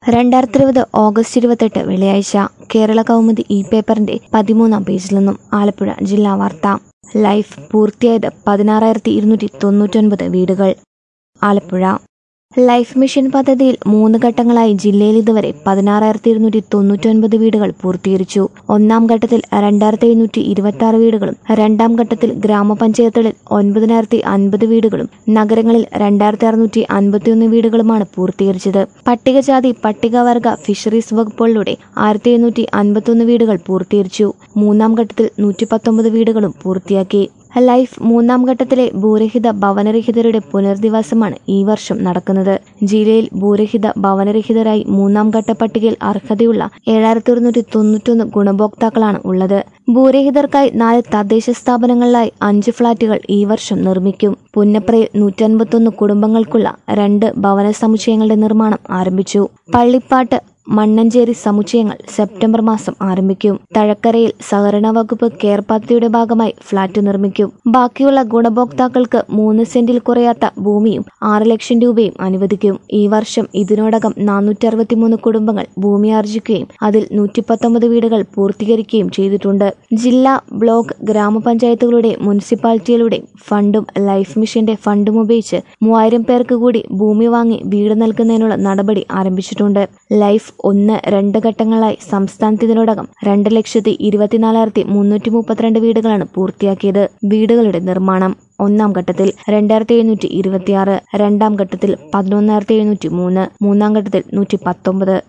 രണ്ടായിരത്തി ഇരുപത് ഓഗസ്റ്റ് ഇരുപത്തെട്ട് വെള്ളിയാഴ്ച കേരള കൗമുദി ഇ പേപ്പറിന്റെ പതിമൂന്നാം പേജിൽ നിന്നും ആലപ്പുഴ ജില്ലാ വാർത്ത ലൈഫ് പൂർത്തിയായത് പതിനാറായിരത്തി ഇരുന്നൂറ്റി തൊണ്ണൂറ്റൊൻപത് വീടുകൾ ആലപ്പുഴ ലൈഫ് മിഷൻ പദ്ധതിയിൽ മൂന്ന് ഘട്ടങ്ങളായി ജില്ലയിൽ ഇതുവരെ പതിനാറായിരത്തി ഇരുന്നൂറ്റി തൊണ്ണൂറ്റൊൻപത് വീടുകൾ പൂർത്തീകരിച്ചു ഒന്നാം ഘട്ടത്തിൽ രണ്ടായിരത്തി എഴുന്നൂറ്റി ഇരുപത്തി ആറ് വീടുകളും രണ്ടാം ഘട്ടത്തിൽ ഗ്രാമപഞ്ചായത്തുകളിൽ ഒൻപതിനായിരത്തി അൻപത് വീടുകളും നഗരങ്ങളിൽ രണ്ടായിരത്തി അറുന്നൂറ്റി അൻപത്തിയൊന്ന് വീടുകളുമാണ് പൂർത്തീകരിച്ചത് പട്ടികജാതി പട്ടികവർഗ ഫിഷറീസ് വകുപ്പുകളിലൂടെ ആയിരത്തി എഴുന്നൂറ്റി അൻപത്തൊന്ന് വീടുകൾ പൂർത്തീകരിച്ചു മൂന്നാം ഘട്ടത്തിൽ നൂറ്റി പത്തൊമ്പത് വീടുകളും പൂർത്തിയാക്കി ലൈഫ് മൂന്നാം ഘട്ടത്തിലെ ഭൂരഹിത ഭവനരഹിതരുടെ പുനരധിവാസമാണ് ഈ വർഷം നടക്കുന്നത് ജില്ലയിൽ ഭൂരഹിത ഭവനരഹിതരായി മൂന്നാം ഘട്ട പട്ടികയിൽ അർഹതയുള്ള ഏഴായിരത്തി ഒരുന്നൂറ്റി തൊണ്ണൂറ്റൊന്ന് ഗുണഭോക്താക്കളാണ് ഉള്ളത് ഭൂരഹിതർക്കായി നാല് തദ്ദേശ സ്ഥാപനങ്ങളിലായി അഞ്ച് ഫ്ളാറ്റുകൾ ഈ വർഷം നിർമ്മിക്കും പുന്നപ്രയിൽ നൂറ്റൻപത്തൊന്ന് കുടുംബങ്ങൾക്കുള്ള രണ്ട് ഭവന സമുച്ചയങ്ങളുടെ നിർമ്മാണം ആരംഭിച്ചു പള്ളിപ്പാട്ട് മണ്ണഞ്ചേരി സമുച്ചയങ്ങൾ സെപ്റ്റംബർ മാസം ആരംഭിക്കും തഴക്കരയിൽ സഹകരണ വകുപ്പ് കെയർ പദ്ധതിയുടെ ഭാഗമായി ഫ്ളാറ്റ് നിർമ്മിക്കും ബാക്കിയുള്ള ഗുണഭോക്താക്കൾക്ക് മൂന്ന് സെന്റിൽ കുറയാത്ത ഭൂമിയും ആറ് ലക്ഷം രൂപയും അനുവദിക്കും ഈ വർഷം ഇതിനോടകം നാനൂറ്റി അറുപത്തിമൂന്ന് കുടുംബങ്ങൾ ഭൂമി ആർജിക്കുകയും അതിൽ നൂറ്റി പത്തൊമ്പത് വീടുകൾ പൂർത്തീകരിക്കുകയും ചെയ്തിട്ടുണ്ട് ജില്ലാ ബ്ലോക്ക് ഗ്രാമപഞ്ചായത്തുകളുടെ മുനിസിപ്പാലിറ്റികളുടെ ഫണ്ടും ലൈഫ് മിഷന്റെ ഫണ്ടും ഉപയോഗിച്ച് മൂവായിരം പേർക്ക് കൂടി ഭൂമി വാങ്ങി വീട് നൽകുന്നതിനുള്ള നടപടി ആരംഭിച്ചിട്ടുണ്ട് ലൈഫ് ഒന്ന് രണ്ട് ഘട്ടങ്ങളായി സംസ്ഥാനത്ത് ഇതിനോടകം രണ്ട് ലക്ഷത്തി ഇരുപത്തിനാലായിരത്തി മുന്നൂറ്റി മുപ്പത്തിരണ്ട് വീടുകളാണ് പൂർത്തിയാക്കിയത് വീടുകളുടെ നിർമ്മാണം ഒന്നാം ഘട്ടത്തിൽ രണ്ടായിരത്തി എഴുന്നൂറ്റി ഇരുപത്തിയാറ് രണ്ടാം ഘട്ടത്തിൽ പതിനൊന്നായിരത്തി എഴുന്നൂറ്റി മൂന്ന് മൂന്നാം ഘട്ടത്തിൽ നൂറ്റി പത്തൊമ്പത്